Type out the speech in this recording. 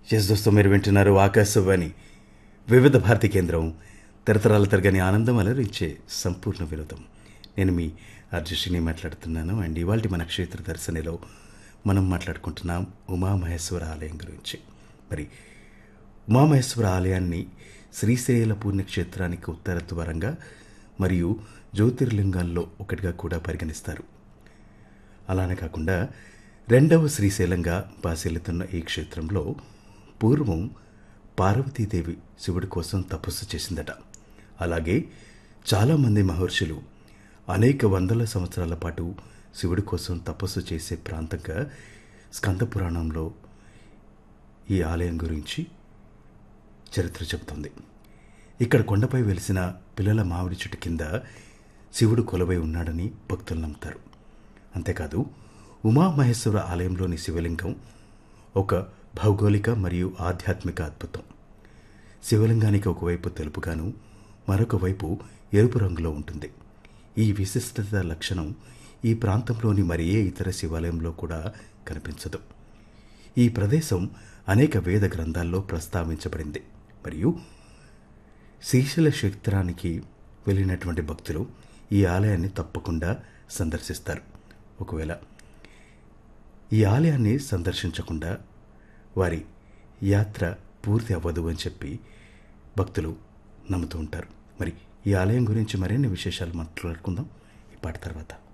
yes దోస్తో మీరు వింటున్నారు ఆకాశవాణి వివిధ భారతి కేంద్రం తరతరాల తరగని ఆనందం అలరించే సంపూర్ణ వినోదం నేను మీ అర్జుషిని మాట్లాడుతున్నాను అండ్ ఇవాళ మన క్షేత్ర దర్శనిలో మనం మాట్లాడుకుంటున్నాం ఉమామహేశ్వర ఆలయం గురించి మరి ఉమామహేశ్వర ఆలయాన్ని శ్రీశైల పుణ్యక్షేత్రానికి ఉత్తర ద్వారంగా మరియు జ్యోతిర్లింగాల్లో ఒకటిగా కూడా పరిగణిస్తారు అలానే కాకుండా రెండవ శ్రీశైలంగా బాసిల్లుతున్న ఈ క్షేత్రంలో పూర్వం పార్వతీదేవి శివుడి కోసం తపస్సు చేసిందట అలాగే చాలామంది మహర్షులు అనేక వందల సంవత్సరాల పాటు శివుడి కోసం తపస్సు చేసే ప్రాంతంగా స్కంద పురాణంలో ఈ ఆలయం గురించి చరిత్ర చెబుతుంది ఇక్కడ కొండపై వెలిసిన పిల్లల మామిడి చెట్టు కింద శివుడు కొలవై ఉన్నాడని భక్తులు నమ్ముతారు అంతేకాదు ఉమామహేశ్వర ఆలయంలోని శివలింగం ఒక భౌగోళిక మరియు ఆధ్యాత్మిక అద్భుతం శివలింగానికి ఒకవైపు తెలుపుగాను మరొక వైపు ఎరుపు రంగులో ఉంటుంది ఈ విశిష్టత లక్షణం ఈ ప్రాంతంలోని మరి ఏ ఇతర శివాలయంలో కూడా కనిపించదు ఈ ప్రదేశం అనేక వేద గ్రంథాల్లో ప్రస్తావించబడింది మరియు శ్రీశైల క్షేత్రానికి వెళ్ళినటువంటి భక్తులు ఈ ఆలయాన్ని తప్పకుండా సందర్శిస్తారు ఒకవేళ ఈ ఆలయాన్ని సందర్శించకుండా వారి యాత్ర పూర్తి అవ్వదు అని చెప్పి భక్తులు నమ్ముతూ ఉంటారు మరి ఈ ఆలయం గురించి మరిన్ని విశేషాలు మాట్లాడుకుందాం ఈ పాట తర్వాత